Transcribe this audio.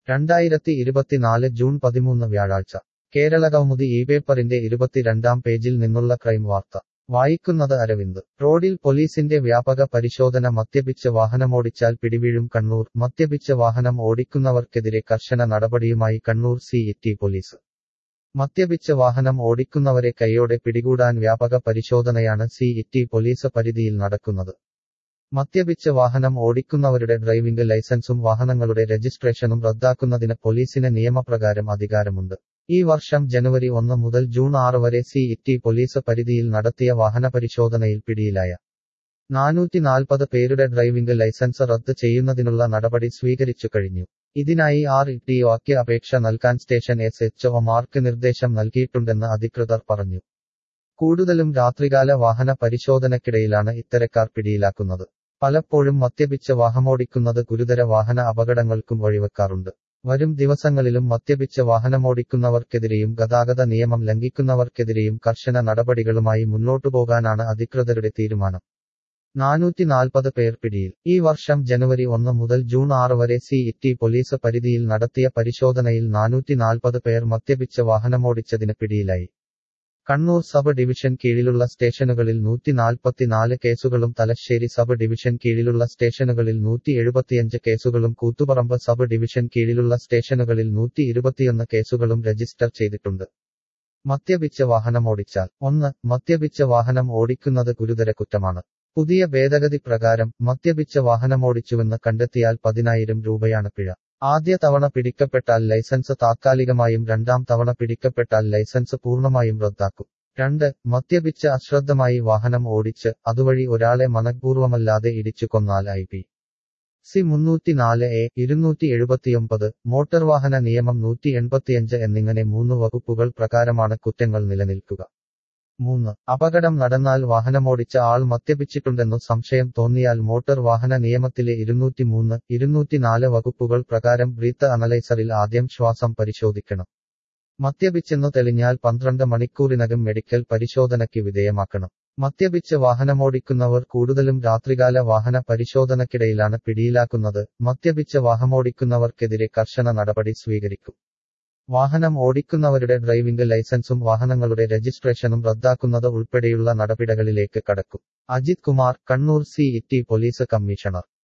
രണ്ടായിരത്തി ഇരുപത്തിനാല് ജൂൺ പതിമൂന്ന് വ്യാഴാഴ്ച കേരളകൗമുദി ഈ പേപ്പറിന്റെ ഇരുപത്തിരണ്ടാം പേജിൽ നിന്നുള്ള ക്രൈം വാർത്ത വായിക്കുന്നത് അരവിന്ദ് റോഡിൽ പോലീസിന്റെ വ്യാപക പരിശോധന മദ്യപിച്ച് വാഹനമോടിച്ചാൽ പിടിവീഴും കണ്ണൂർ മദ്യപിച്ച് വാഹനം ഓടിക്കുന്നവർക്കെതിരെ കർശന നടപടിയുമായി കണ്ണൂർ സി ടി പോലീസ് മദ്യപിച്ച് വാഹനം ഓടിക്കുന്നവരെ കൈയോടെ പിടികൂടാൻ വ്യാപക പരിശോധനയാണ് സി ടി പോലീസ് പരിധിയിൽ നടക്കുന്നത് മദ്യപിച്ച് വാഹനം ഓടിക്കുന്നവരുടെ ഡ്രൈവിംഗ് ലൈസൻസും വാഹനങ്ങളുടെ രജിസ്ട്രേഷനും റദ്ദാക്കുന്നതിന് പോലീസിന് നിയമപ്രകാരം അധികാരമുണ്ട് ഈ വർഷം ജനുവരി ഒന്ന് മുതൽ ജൂൺ ആറ് വരെ സി ടി പോലീസ് പരിധിയിൽ നടത്തിയ വാഹന പരിശോധനയിൽ പിടിയിലായ നാനൂറ്റി നാൽപ്പത് പേരുടെ ഡ്രൈവിംഗ് ലൈസൻസ് റദ്ദ് ചെയ്യുന്നതിനുള്ള നടപടി സ്വീകരിച്ചു കഴിഞ്ഞു ഇതിനായി ആർ ടി ഒക്ക് അപേക്ഷ നൽകാൻ സ്റ്റേഷൻ എസ് എച്ച് ഒമാർക്ക് നിർദ്ദേശം നൽകിയിട്ടുണ്ടെന്ന് അധികൃതർ പറഞ്ഞു കൂടുതലും രാത്രികാല വാഹന പരിശോധനയ്ക്കിടയിലാണ് ഇത്തരക്കാർ പിടിയിലാക്കുന്നത് പലപ്പോഴും മദ്യപിച്ച് വാഹനമോടിക്കുന്നത് ഗുരുതര വാഹന അപകടങ്ങൾക്കും വഴിവെക്കാറുണ്ട് വരും ദിവസങ്ങളിലും മദ്യപിച്ച് വാഹനമോടിക്കുന്നവർക്കെതിരെയും ഗതാഗത നിയമം ലംഘിക്കുന്നവർക്കെതിരെയും കർശന നടപടികളുമായി മുന്നോട്ടു പോകാനാണ് അധികൃതരുടെ തീരുമാനം നാനൂറ്റി നാൽപ്പത് പേർ പിടിയിൽ ഈ വർഷം ജനുവരി ഒന്ന് മുതൽ ജൂൺ ആറ് വരെ സി ടി പോലീസ് പരിധിയിൽ നടത്തിയ പരിശോധനയിൽ നാനൂറ്റി നാൽപ്പത് പേർ മദ്യപിച്ച് വാഹനമോടിച്ചതിന് പിടിയിലായി കണ്ണൂർ സബ് ഡിവിഷൻ കീഴിലുള്ള സ്റ്റേഷനുകളിൽ നൂറ്റി നാൽപ്പത്തിനാല് കേസുകളും തലശ്ശേരി സബ് ഡിവിഷൻ കീഴിലുള്ള സ്റ്റേഷനുകളിൽ നൂറ്റി എഴുപത്തിയഞ്ച് കേസുകളും കൂത്തുപറമ്പ് സബ് ഡിവിഷൻ കീഴിലുള്ള സ്റ്റേഷനുകളിൽ നൂറ്റി ഇരുപത്തിയൊന്ന് കേസുകളും രജിസ്റ്റർ ചെയ്തിട്ടുണ്ട് മദ്യപിച്ച് വാഹനമോടിച്ചാൽ ഒന്ന് മദ്യപിച്ച് വാഹനം ഓടിക്കുന്നത് ഗുരുതര കുറ്റമാണ് പുതിയ ഭേദഗതി പ്രകാരം മദ്യപിച്ച് വാഹനമോടിച്ചുവെന്ന് കണ്ടെത്തിയാൽ പതിനായിരം രൂപയാണ് പിഴ ആദ്യ തവണ പിടിക്കപ്പെട്ടാൽ ലൈസൻസ് താത്കാലികമായും രണ്ടാം തവണ പിടിക്കപ്പെട്ടാൽ ലൈസൻസ് പൂർണ്ണമായും റദ്ദാക്കും രണ്ട് മദ്യപിച്ച് അശ്രദ്ധമായി വാഹനം ഓടിച്ച് അതുവഴി ഒരാളെ മനഃപൂർവ്വമല്ലാതെ ഇടിച്ചു കൊന്നാൽ ഐ പി സി മുന്നൂറ്റിനാല് എ ഇരുന്നൂറ്റി എഴുപത്തിയൊമ്പത് മോട്ടോർ വാഹന നിയമം നൂറ്റി എൺപത്തിയഞ്ച് എന്നിങ്ങനെ മൂന്ന് വകുപ്പുകൾ പ്രകാരമാണ് കുറ്റങ്ങൾ നിലനിൽക്കുക മൂന്ന് അപകടം നടന്നാൽ വാഹനമോടിച്ച ആൾ മദ്യപിച്ചിട്ടുണ്ടെന്നു സംശയം തോന്നിയാൽ മോട്ടോർ വാഹന നിയമത്തിലെ ഇരുന്നൂറ്റിമൂന്ന് ഇരുന്നൂറ്റിനാല് വകുപ്പുകൾ പ്രകാരം ബ്രീത്ത് അനലൈസറിൽ ആദ്യം ശ്വാസം പരിശോധിക്കണം മദ്യപിച്ചെന്നു തെളിഞ്ഞാൽ പന്ത്രണ്ട് മണിക്കൂറിനകം മെഡിക്കൽ പരിശോധനയ്ക്ക് വിധേയമാക്കണം മദ്യപിച്ച് വാഹനമോടിക്കുന്നവർ കൂടുതലും രാത്രികാല വാഹന പരിശോധനയ്ക്കിടയിലാണ് പിടിയിലാക്കുന്നത് മദ്യപിച്ച് വാഹനമോടിക്കുന്നവർക്കെതിരെ കർശന നടപടി സ്വീകരിക്കും വാഹനം ഓടിക്കുന്നവരുടെ ഡ്രൈവിംഗ് ലൈസൻസും വാഹനങ്ങളുടെ രജിസ്ട്രേഷനും റദ്ദാക്കുന്നത് ഉൾപ്പെടെയുള്ള നടപടികളിലേക്ക് കടക്കും Ajith Kumar Kannur C T police commissioner